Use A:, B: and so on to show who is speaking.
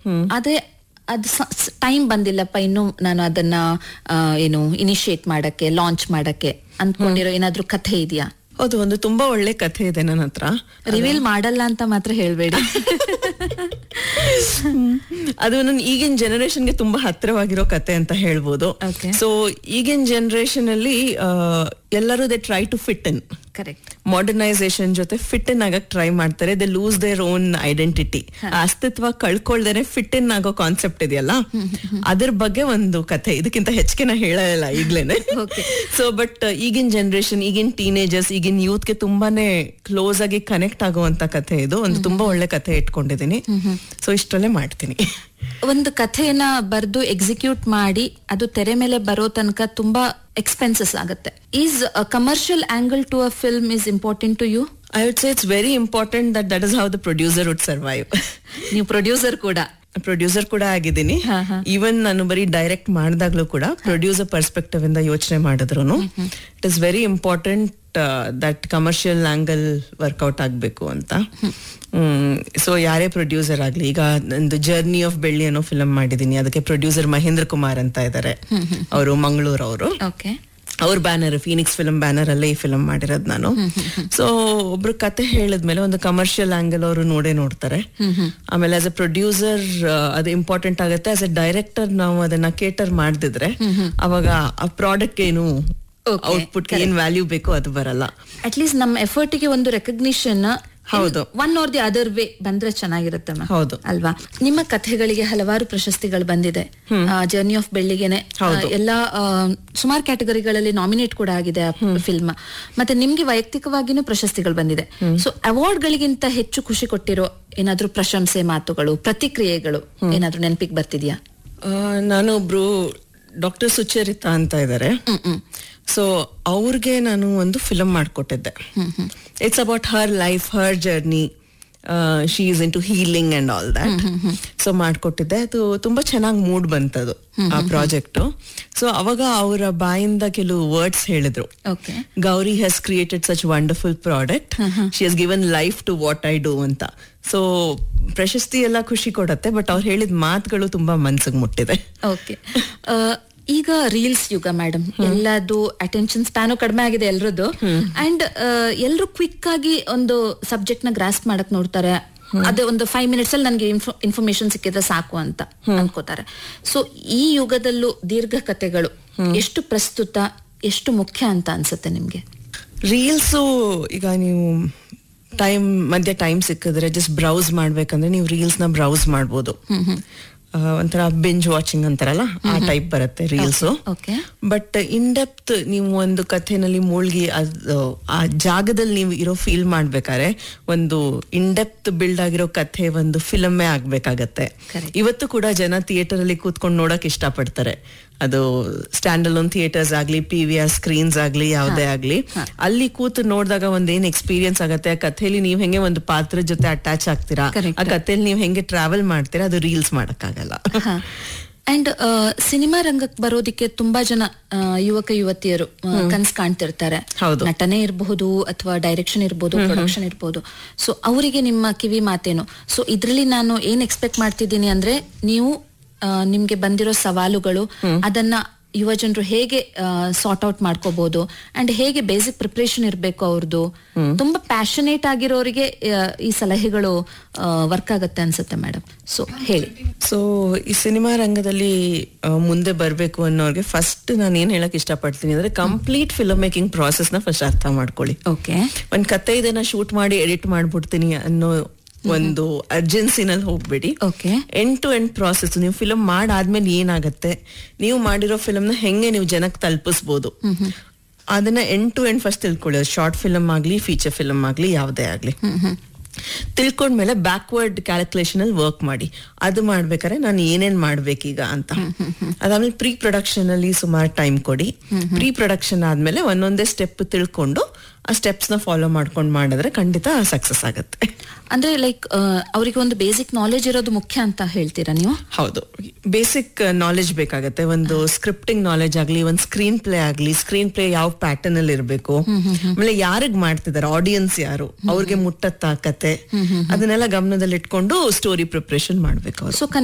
A: ಅದೇ ಅದ್ ಟೈಮ್ ಬಂದಿಲ್ಲಪ್ಪ ಇನ್ನು ನಾನು ಅದನ್ನ ಆ, ಏನು ಇನಿಶಿಯೇಟ್ ಮಾಡಕ್ಕೆ ಲಾಂಚ್ ಮಾಡಕ್ಕೆ ಅಂದ್ಕೊಂಡಿರೋ ಏನಾದ್ರೂ ಕಥೆ ಇದೆಯಾ
B: ಹೌದು ಒಂದು ತುಂಬಾ ಒಳ್ಳೆ ಕಥೆ ಇದೆ ನನ್ನ ಹತ್ರ
A: ರಿವೀಲ್ ಮಾಡಲ್ಲ ಅಂತ ಮಾತ್ರ ಹೇಳ್ಬೇಡಿ
B: ಅದು ನನ್ನ ಈಗಿನ ಜನರೇಷನ್ಗೆ ತುಂಬಾ ಹತ್ತಿರವಾಗಿರೋ ಕತೆ ಅಂತ ಹೇಳ್ಬೋದು
A: Okay.
B: ಸೊ ಈಗಿನ ಜನರೇಷನ್ ಅಲ್ಲಿ ಆ, ಎಲ್ಲರೂ they try to fit in
A: correct
B: modernization ಜೊತೆ ಫಿಟ್ ಇನ್ ಆಗಕ್ ಟ್ರೈ ಮಾಡ್ತಾರೆ they lose their own identity ಅಸ್ತಿತ್ವ ಕಳ್ಕೊಳ್ದೇನೆ ಫಿಟ್ ಇನ್ ಆಗೋ ಕಾನ್ಸೆಪ್ಟ್ ಇದೆಯಲ್ಲ ಅದ್ರ ಬಗ್ಗೆ ಒಂದು ಕಥೆ ಇದಕ್ಕಿಂತ ಹೆಚ್ಚಿಗೆ ನಾ ಹೇಳಲ್ಲ ಈಗ್ಲೇನೆ
A: Okay.
B: ಸೊ ಬಟ್ ಈಗಿನ ಜನರೇಷನ್ ಈಗಿನ ಟೀನೇಜರ್ಸ್ ಈಗಿನ ಯೂತ್ ಗೆ ತುಂಬಾನೇ ಕ್ಲೋಸ್ ಆಗಿ ಕನೆಕ್ಟ್ ಆಗುವಂತ ಕಥೆ ಇದು ಒಂದು ತುಂಬಾ ಒಳ್ಳೆ ಕಥೆ ಇಟ್ಕೊಂಡಿದ್ದೀನಿ ಸೊ ಇಷ್ಟರಲ್ಲೇ ಮಾಡ್ತೀನಿ
A: ಒಂದು ಕಥೆಯನ್ನ ಬರೆದು ಎಕ್ಸಿಕ್ಯೂಟ್ ಮಾಡಿ ಅದು ತೆರೆ ಮೇಲೆ ಬರೋ ತನಕ ತುಂಬಾ ಎಕ್ಸ್ಪೆನ್ಸಸ್ ಆಗುತ್ತೆ is commercial angle to a film is important to you
B: I would say it's very important that that is how the producer would survive
A: ನೀವು ಪ್ರೊಡ್ಯೂಸರ್ ಕೂಡ
B: ಪ್ರೊಡ್ಯೂಸರ್ ಕೂಡ ಆಗಿದ್ದೀನಿ
A: ಹಾ, ಹಾ.
B: ಈವನ್ ನಾನು ಬರೀ ಡೈರೆಕ್ಟ್ ಮಾಡಿದಾಗ್ಲೂ ಕೂಡ ಪ್ರೊಡ್ಯೂಸರ್ ಪರ್ಸ್ಪೆಕ್ಟಿವ್ ಇಂದ ಯೋಚನೆ ಮಾಡಿದ್ರು it is very important that commercial angle work out ಆಗ್ಬೇಕು ಅಂತ ಸೊ ಯಾರೇ ಪ್ರೊಡ್ಯೂಸರ್ ಆಗ್ಲಿ ಈಗ ನಂದು ಜರ್ನಿ ಆಫ್ ಬೆಳ್ಳಿ ಅನ್ನೋ ಫಿಲಂ ಮಾಡಿದೀನಿ ಅದಕ್ಕೆ ಪ್ರೊಡ್ಯೂಸರ್ ಮಹೇಂದ್ರ ಕುಮಾರ್ ಅಂತ ಇದ್ದಾರೆ ಅವರು ಮಂಗಳೂರು ಅವರು
A: ಓಕೆ
B: ಅವ್ರ ಬ್ಯಾನರ್ ಫೀನಿಕ್ಸ್ ಫಿಲ್ಮ್ ಬ್ಯಾನರ್ ಅಲ್ಲೇ ಈ ಫಿಲ್ಮ್ ಮಾಡಿರೋದು ನಾನು ಸೊ ಒಬ್ರು ಕತೆ ಹೇಳಿದ್ಮೇಲೆ ಒಂದು ಕಮರ್ಷಿಯಲ್ ಆಂಗಲ್ ಅವರು ನೋಡೇ ನೋಡ್ತಾರೆ ಆಮೇಲೆ ಆಸ್ ಎ ಪ್ರೊಡ್ಯೂಸರ್ ಅದು ಇಂಪಾರ್ಟೆಂಟ್ ಆಗುತ್ತೆ ಆಸ್ ಎ ಡೈರೆಕ್ಟರ್ ನಾವು ಅದನ್ನ ಕೇಟರ್ ಮಾಡ್ದಿದ್ರೆ ಅವಾಗ ಆ ಪ್ರಾಡಕ್ಟ್ ಏನು
A: Okay,
B: ಔಟ್ಪುಟ್ ಏನ್ ವ್ಯಾಲ್ಯೂ ಬೇಕೋ ಅದು ಬರಲ್ಲ
A: ಅಟ್ ಲೀಸ್ಟ್ ನಮ್ಮ ಎಫರ್ಟ್ಗೆ ಒಂದು ರೆಕಗ್ನಿಷನ್
B: ಹೌದು.
A: One or the other way ಬಂದ್ರೆ ಚೆನ್ನಾಗಿರುತ್ತೆ ma'am.
B: ಹೌದು.
A: ಅಲ್ವಾ ನಿಮ್ಮ ಕಥೆಗಳಿಗೆ ಹಲವಾರು ಪ್ರಶಸ್ತಿಗಳು ಬಂದಿದೆ ಜರ್ನಿ ಆಫ್ ಬೆಳ್ಳಿಗೆನೆ ಆ, ಎಲ್ಲಾ ಸುಮಾರು ಕ್ಯಾಟಗರಿಗಳಲ್ಲಿ ನಾಮಿನೇಟ್ ಕೂಡ ಆಗಿದೆ ಫಿಲ್ಮ್ ಮತ್ತೆ ನಿಮ್ಗೆ ವೈಯಕ್ತಿಕವಾಗಿನೂ ಪ್ರಶಸ್ತಿಗಳು ಬಂದಿದೆ ಸೊ ಅವಾರ್ಡ್ ಗಳಿಗಿಂತ ಹೆಚ್ಚು ಖುಷಿ ಕೊಟ್ಟಿರೋ ಏನಾದ್ರೂ ಪ್ರಶಂಸೆ ಮಾತುಗಳು ಪ್ರತಿಕ್ರಿಯೆಗಳು ಏನಾದ್ರೂ ನೆನಪಿಗೆ ಬರ್ತಿದ್ಯಾ
B: ಆ, ನಾನು ಒಬ್ರು ಡಾಕ್ಟರ್ ಸುಚರಿತಾ ಅಂತ ಇದ್ದಾರೆ ಸೊ ಅವ್ರಿಗೆ ನಾನು ಒಂದು ಫಿಲಮ್ ಮಾಡಿಕೊಟ್ಟಿದ್ದೆ it's about her life her journey she is into healing and all that so ಮಾಡ್ಕೊಟ್ಟಿದ್ದೆ ಅದು ತುಂಬಾ ಚೆನ್ನಾಗಿ ಮೂಡ್ ಬಂತದು ಆ ಪ್ರಾಜೆಕ್ಟ್ ಸೊ ಅವಾಗ ಅವರ ಬಾಯಿಂದ ಕೆಲವು ವರ್ಡ್ಸ್ ಹೇಳಿದ್ರು
A: okay
B: Gauri has created such wonderful product she has given life to what I do ಅಂತ ಸೊ ಪ್ರಶಸ್ತಿ ಎಲ್ಲ ಖುಷಿ ಕೊಡತ್ತೆ ಬಟ್ ಅವ್ರು ಹೇಳಿದ ಮಾತುಗಳು ತುಂಬಾ ಮನ್ಸಿಗೆ ಮುಟ್ಟಿದೆ
A: ಓಕೆ ಈಗ ರೀಲ್ಸ್ ಯುಗ ಮೇಡಮ್ ಎಲ್ಲದು ಅಟೆನ್ಷನ್ ಸ್ಪ್ಯಾನು ಕಡಿಮೆ ಆಗಿದೆ ಎಲ್ರದ್ದು ಅಂಡ್ ಎಲ್ರು ಕ್ವಿಕ್ ಆಗಿ ಒಂದು ಸಬ್ಜೆಕ್ಟ್ ನ ಗ್ರಾಸ್ಪ್ ಮಾಡಕ್ ನೋಡ್ತಾರೆ ಅದೇ ಒಂದು ಫೈವ್ ಮಿನಿಟ್ಸ್ ಅಲ್ಲಿ ನನಗೆ ಇನ್ಫಾರ್ಮೇಶನ್ ಸಿಕ್ಕಿದ್ರೆ ಸಾಕು ಅಂತ ಅನ್ಕೋತಾರೆ ಸೊ ಈ ಯುಗದಲ್ಲೂ ದೀರ್ಘ ಕಥೆಗಳು ಎಷ್ಟು ಪ್ರಸ್ತುತ ಎಷ್ಟು ಮುಖ್ಯ ಅಂತ ಅನ್ಸುತ್ತೆ ನಿಮ್ಗೆ
B: ರೀಲ್ಸು ಈಗ ನೀವು ಟೈಮ್ ಮಧ್ಯೆ ಟೈಮ್ ಸಿಕ್ಕಿದ್ರೆ ಜಸ್ಟ್ ಬ್ರೌಸ್ ಮಾಡ್ಬೇಕಂದ್ರೆ ನೀವು ರೀಲ್ಸ್ ನ ಬ್ರೌಸ್ ಮಾಡ್ಬೋದು ಆ, ಒಂಥರ ಬೆಂಜ್ ವಾಚಿಂಗ್ ಅಂತಾರಲ್ಲ ಆ ಟೈಪ್ ಬರುತ್ತೆ reels
A: okay
B: but in depth ನೀವು ಒಂದು ಕಥೆನಲ್ಲಿ ಮುಳುಗಿ ಅದು ಆ ಜಾಗದಲ್ಲಿ ನೀವು ಇರೋ ಫೀಲ್ ಮಾಡ್ಬೇಕಾದ್ರೆ ಒಂದು ಇನ್ ಡೆಪ್ತ್ ಬಿಲ್ಡ್ ಆಗಿರೋ ಕಥೆ ಒಂದು ಫಿಲಮ್ಮೇ ಆಗ್ಬೇಕಾಗತ್ತೆ
A: Correct.
B: ಇವತ್ತು ಕೂಡ ಜನ ಥಿಯೇಟರ್ ಅಲ್ಲಿ ಕೂತ್ಕೊಂಡು ನೋಡಕ್ ಇಷ್ಟಪಡ್ತಾರೆ ಅದು ಸ್ಟ್ಯಾಂಡ್ ಅಲೋನ್ ಥಿಯೇಟರ್ಸ್ ಆಗ್ಲಿ ಪಿ ವಿ ಆರ್ ಸ್ಕ್ರೀನ್ಸ್ ಆಗ್ಲಿ ಯಾವುದೇ ಆಗ್ಲಿ ಅಲ್ಲಿ ಕೂತು ನೋಡಿದಾಗ ಒಂದ್ ಏನ್ ಎಕ್ಸ್ಪೀರಿಯನ್ಸ್ ಆಗತ್ತೆ ಆ ಕಥೆಯಲ್ಲಿ ನೀವ್ ಹೆಂಗೆ ಒಂದು ಪಾತ್ರದ ಜೊತೆ ಅಟ್ಯಾಚ್ ಆಗ್ತೀರಾ
A: Correct.
B: ಆ ಕಥೆಯಲ್ಲಿ ನೀವ್ ಹೆಂಗೆ ಟ್ರಾವೆಲ್ ಮಾಡ್ತೀರಾ ಅದು ರೀಲ್ಸ್ ಮಾಡಕ್ಕಾಗಲ್ಲ
A: ಅಂಡ್ ಸಿನಿಮಾ ರಂಗಕ್ಕೆ ಬರೋದಿಕ್ಕೆ ತುಂಬಾ ಜನ ಆ, ಯುವಕ ಯುವತಿಯರು ಆ, ಕನ್ಸ್ ಕಾಣ್ತಿರ್ತಾರೆ
B: ಹೌದು.
A: ನಟನೆ ಇರಬಹುದು ಅಥವಾ ಡೈರೆಕ್ಷನ್ ಇರಬಹುದು ಪ್ರೊಡಕ್ಷನ್ ಇರಬಹುದು ಸೊ ಅವರಿಗೆ ನಿಮ್ಮ ಕಿವಿ ಮಾತೇನು ಸೊ ಇದ್ರಲ್ಲಿ ನಾನು ಏನ್ ಎಕ್ಸ್ಪೆಕ್ಟ್ ಮಾಡ್ತಿದ್ದೀನಿ ಅಂದ್ರೆ ನೀವು ಆ, ನಿಮ್ಗೆ ಬಂದಿರೋ ಸವಾಲುಗಳು ಅದನ್ನ ಯುವ ಜನರು ಹೇಗೆ ಸಾರ್ಟ್ ಔಟ್ ಮಾಡ್ಕೋಬಹುದು ಅಂಡ್ ಹೇಗೆ ಬೇಸಿಕ್ ಪ್ರಿಪರೇಷನ್ ಇರಬೇಕು ಅವ್ರದ್ದು ತುಂಬಾ ಪ್ಯಾಷನೇಟ್ ಆಗಿರೋರಿಗೆ ಆ, ಈ ಸಲಹೆಗಳು ವರ್ಕ್ ಆಗತ್ತೆ ಅನ್ಸುತ್ತೆ ಮೇಡಮ್ ಸೊ ಹೇಳಿ
B: ಸೊ ಈ ಸಿನಿಮಾ ರಂಗದಲ್ಲಿ ಆ, ಮುಂದೆ ಬರಬೇಕು ಅನ್ನೋರ್ಗೆ ಫಸ್ಟ್ ನಾನು ಏನ್ ಹೇಳಕ್ ಇಷ್ಟಪಡ್ತೀನಿ ಅಂದ್ರೆ ಕಂಪ್ಲೀಟ್ ಫಿಲ್ಮ್ ಮೇಕಿಂಗ್ ಪ್ರಾಸೆಸ್ ನ ಫಸ್ಟ್ ಅರ್ಥ ಮಾಡ್ಕೊಳ್ಳಿ
A: ಓಕೆ
B: ಒಂದ್ ಕತೆ ಇದನ್ನ ಶೂಟ್ ಮಾಡಿ ಎಡಿಟ್ ಮಾಡ್ಬಿಡ್ತೀನಿ ಅನ್ನೋ ಒಂದು ಅರ್ಜೆನ್ಸಿನಲ್ಲಿ ಹೋಗ್ಬೇಡಿ
A: okay
B: end to end process ನೀವು ಫಿಲಮ್ ಮಾಡಾದ್ಮೇಲೆ ಏನಾಗತ್ತೆ ನೀವು ಮಾಡಿರೋ ಫಿಲಮ್ ನ ಹೆಂಗೆ ನೀವು ಜನಕ್ಕೆ ತಲುಪಿಸ್ಬೋದು ಅದನ್ನ ಎಂಡ್ ಟು ಎಂಡ್ ಫಸ್ಟ್ ತಿಳ್ಕೊಳ್ಳಿ ಶಾರ್ಟ್ ಫಿಲಮ್ ಆಗ್ಲಿ ಫೀಚರ್ ಫಿಲಮ್ ಆಗ್ಲಿ ಯಾವುದೇ ಆಗ್ಲಿ ತಿಳ್ಕೊಂಡ್ಮೇಲೆ ಬ್ಯಾಕ್ವರ್ಡ್ ಕ್ಯಾಲ್ಕುಲೇಷನ್ ಅಲ್ಲಿ ವರ್ಕ್ ಮಾಡಿ ಅದು ಮಾಡ್ಬೇಕಾದ್ರೆ ನಾನು ಏನೇನ್ ಮಾಡ್ಬೇಕೀಗ ಅಂತ ಅದಾದ್ಮೇಲೆ ಪ್ರೀ ಪ್ರೊಡಕ್ಷನ್ ಅಲ್ಲಿ ಸುಮಾರು ಟೈಮ್ ಕೊಡಿ ಪ್ರೀ ಪ್ರೊಡಕ್ಷನ್ ಆದ್ಮೇಲೆ ಒಂದೊಂದೇ ಸ್ಟೆಪ್ ತಿಳ್ಕೊಂಡು ಆ ಸ್ಟೆಪ್ಸ್ ನ ಫಾಲೋ ಮಾಡ್ಕೊಂಡು ಮಾಡಿದ್ರೆ ಖಂಡಿತ ಸಕ್ಸಸ್ ಆಗುತ್ತೆ
A: ಅಂದ್ರೆ ಲೈಕ್ ಅವರಿಗೆ ಒಂದು ಬೇಸಿಕ್ ನಾಲೆಜ್ ಇರೋದು ಮುಖ್ಯ ಅಂತ ಹೇಳ್ತೀರಾ ನೀವು
B: ಹೌದು ಬೇಸಿಕ್ ನಾಲೆಜ್ ಬೇಕಾಗತ್ತೆ ಒಂದು ಸ್ಕ್ರಿಪ್ಟಿಂಗ್ ನಾಲೆಜ್ ಆಗ್ಲಿ ಒಂದು ಸ್ಕ್ರೀನ್ ಪ್ಲೇ ಆಗ್ಲಿ ಸ್ಕ್ರೀನ್ ಪ್ಲೇ ಯಾವ ಪ್ಯಾಟರ್ನ್ ಅಲ್ಲಿ ಇರಬೇಕು ಆಮೇಲೆ ಯಾರಿಗ್ ಮಾಡ್ತಿದ್ದಾರೆ ಆಡಿಯನ್ಸ್ ಯಾರು ಅವ್ರಿಗೆ ಮುಟ್ಟತ್ತ ಕತೆ ಅದನ್ನೆಲ್ಲ ಗಮನದಲ್ಲಿ ಇಟ್ಕೊಂಡು ಸ್ಟೋರಿ ಪ್ರಿಪ್ರೇಷನ್ ಮಾಡ್ಬೇಕು ಅವ್ರು
A: ಸೊ